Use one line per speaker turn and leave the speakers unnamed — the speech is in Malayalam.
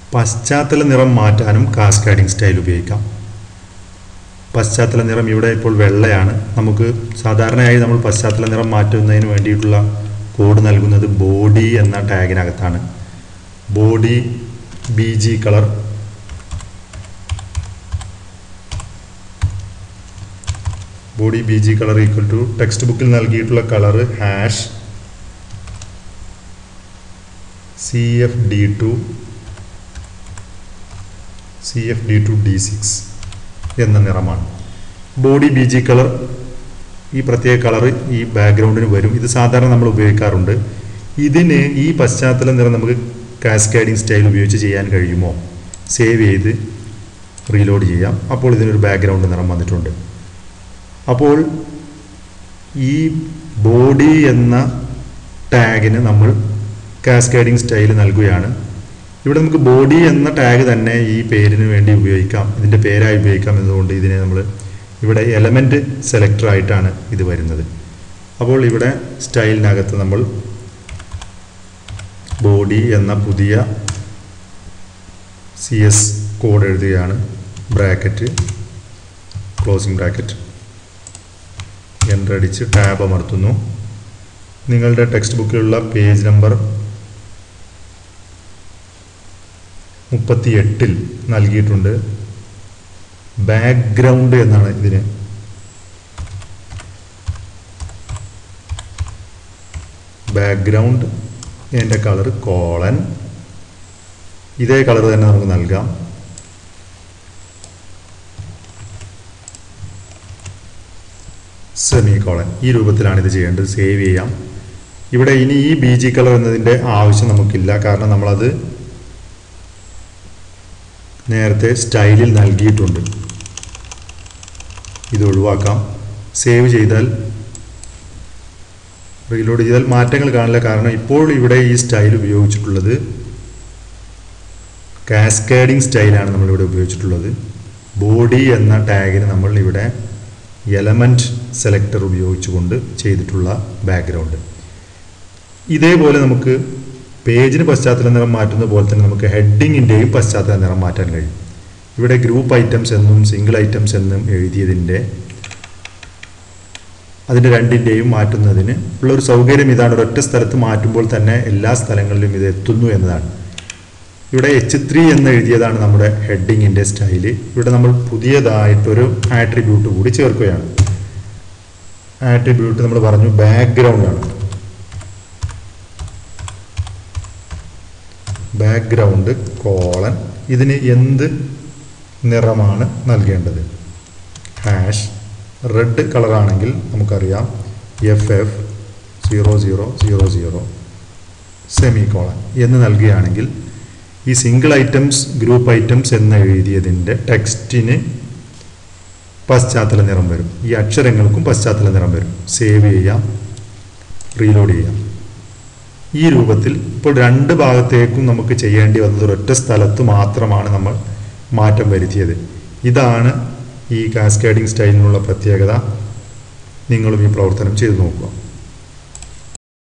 പശ്ചാത്തല നിറം മാറ്റാനും കാസ്കാഡിംഗ് സ്റ്റൈൽ ഉപയോഗിക്കാം പശ്ചാത്തല നിറം ഇവിടെ ഇപ്പോൾ വെള്ളയാണ് നമുക്ക് സാധാരണയായി നമ്മൾ പശ്ചാത്തല നിറം മാറ്റുന്നതിന് വേണ്ടിയിട്ടുള്ള കോഡ് നൽകുന്നത് ബോഡി എന്ന ടാഗിനകത്താണ് body B G colour body B G colour equal to text ബുക്കിൽ നൽകിയിട്ടുള്ള colour hash C F D two C F D two D six എന്ന നിറമാണ് ബോഡി ബി ജി കളർ ഈ പ്രത്യേക കളർ ഈ ബാക്ക്ഗ്രൗണ്ടിന് വരും ഇത് സാധാരണ നമ്മൾ ഉപയോഗിക്കാറുണ്ട് ഇതിന് ഈ പശ്ചാത്തല നിറം നമുക്ക് കാസ്കാഡിംഗ് സ്റ്റൈൽ ഉപയോഗിച്ച് ചെയ്യാൻ കഴിയുമോ സേവ് ചെയ്ത് റീലോഡ് ചെയ്യാം അപ്പോൾ ഇതിനൊരു ബാക്ക്ഗ്രൗണ്ട് നിറം വന്നിട്ടുണ്ട് അപ്പോൾ ഈ ബോഡി എന്ന ടാഗിന് നമ്മൾ കാസ്കാഡിംഗ് സ്റ്റൈൽ നൽകുകയാണ് ഇവിടെ നമുക്ക് ബോഡി എന്ന ടാഗ് തന്നെ ഈ പേരിന് വേണ്ടി ഉപയോഗിക്കാം ഇതിൻ്റെ പേരായി ഉപയോഗിക്കാം എന്നതുകൊണ്ട് ഇതിനെ നമ്മൾ ഇവിടെ എലമെൻറ്റ് സെലക്ടർ ആയിട്ടാണ് ഇത് വരുന്നത് അപ്പോൾ ഇവിടെ സ്റ്റൈലിനകത്ത് നമ്മൾ ബോഡി എന്ന പുതിയ സി എസ് കോഡ് എഴുതുകയാണ് ബ്രാക്കറ്റ് ക്ലോസിംഗ് ബ്രാക്കറ്റ് എൻ്റർ അടിച്ച് ടാബ് അമർത്തുന്നു നിങ്ങളുടെ ടെക്സ്റ്റ് ബുക്കിലുള്ള പേജ് നമ്പർ മുപ്പത്തി എട്ടിൽ നൽകിയിട്ടുണ്ട് ബാക്ക്ഗ്രൗണ്ട് എന്നാണ് ഇതിന് ബാക്ക്ഗ്രൗണ്ട് എൻ്റെ കളർ കോളൻ ഇതേ കളർ തന്നെ നമുക്ക് നൽകാം സെമി കോളൻ ഈ രൂപത്തിലാണ് ഇത് ചെയ്യേണ്ടത് സേവ് ചെയ്യാം ഇവിടെ ഇനി ഈ ബി ജി കളർ എന്നതിൻ്റെ ആവശ്യം നമുക്കില്ല കാരണം നമ്മളത് നേരത്തെ സ്റ്റൈലിൽ നൽകിയിട്ടുണ്ട് ഇത് ഒഴിവാക്കാം സേവ് ചെയ്താൽ റീലോഡ് ചെയ്താൽ മാറ്റങ്ങൾ കാണില്ല കാരണം ഇപ്പോൾ ഇവിടെ ഈ സ്റ്റൈൽ ഉപയോഗിച്ചിട്ടുള്ളത് കാസ്കേഡിംഗ് സ്റ്റൈലാണ് നമ്മളിവിടെ ഉപയോഗിച്ചിട്ടുള്ളത് ബോഡി എന്ന ടാഗിന് നമ്മൾ ഇവിടെ എലമെൻറ്റ് സെലക്ടർ ഉപയോഗിച്ചുകൊണ്ട് ചെയ്തിട്ടുള്ള ബാക്ക്ഗ്രൗണ്ട് ഇതേപോലെ നമുക്ക് പേജിന് പശ്ചാത്തല നിറം മാറ്റുന്ന പോലെ തന്നെ നമുക്ക് ഹെഡിങ്ങിൻ്റെയും പശ്ചാത്തല നിറം മാറ്റാൻ കഴിയും ഇവിടെ ഗ്രൂപ്പ് ഐറ്റംസ് എന്നും സിംഗിൾ ഐറ്റംസ് എന്നും എഴുതിയതിൻ്റെ അതിൻ്റെ രണ്ടിൻ്റെയും മാറ്റുന്നതിന് ഉള്ളൊരു സൗകര്യം ഇതാണ് ഒരൊറ്റ സ്ഥലത്ത് മാറ്റുമ്പോൾ തന്നെ എല്ലാ സ്ഥലങ്ങളിലും ഇത് എത്തുന്നു എന്നതാണ് ഇവിടെ എച്ച് ത്രീ എന്ന് എഴുതിയതാണ് നമ്മുടെ ഹെഡിങ്ങിൻ്റെ സ്റ്റൈല് ഇവിടെ നമ്മൾ പുതിയതായിട്ടൊരു ആട്രിബ്യൂട്ട് കൂടി ചേർക്കുകയാണ് ആട്രിബ്യൂട്ട് നമ്മൾ പറഞ്ഞു ബാക്ക്ഗ്രൗണ്ട് ആണ് ബാക്ക്ഗ്രൗണ്ട് കോളൻ ഇതിന് എന്ത് നിറമാണ് നൽകേണ്ടത് ഹാഷ് റെഡ് കളറാണെങ്കിൽ നമുക്കറിയാം F F zero zero zero zero semicolon എന്ന് നൽകുകയാണെങ്കിൽ ഈ സിംഗിൾ ഐറ്റംസ് ഗ്രൂപ്പ് ഐറ്റംസ് എന്ന് എഴുതിയതിൻ്റെ ടെക്സ്റ്റിന് പശ്ചാത്തല നിറം വരും ഈ അക്ഷരങ്ങൾക്കും പശ്ചാത്തല നിറം വരും സേവ് ചെയ്യാം റീലോഡ് ചെയ്യാം ഈ രൂപത്തിൽ ഇപ്പോൾ രണ്ട് ഭാഗത്തേക്കും നമുക്ക് ചെയ്യേണ്ടി വന്നത് ഒരൊറ്റ സ്ഥലത്ത് മാത്രമാണ് നമ്മൾ മാറ്റം വരുത്തിയത് ഇതാണ് ഈ കാസ്കേഡിംഗ് സ്റ്റൈലിനുള്ള പ്രത്യേകത നിങ്ങളും ഈ പ്രവർത്തനം ചെയ്തു നോക്കുക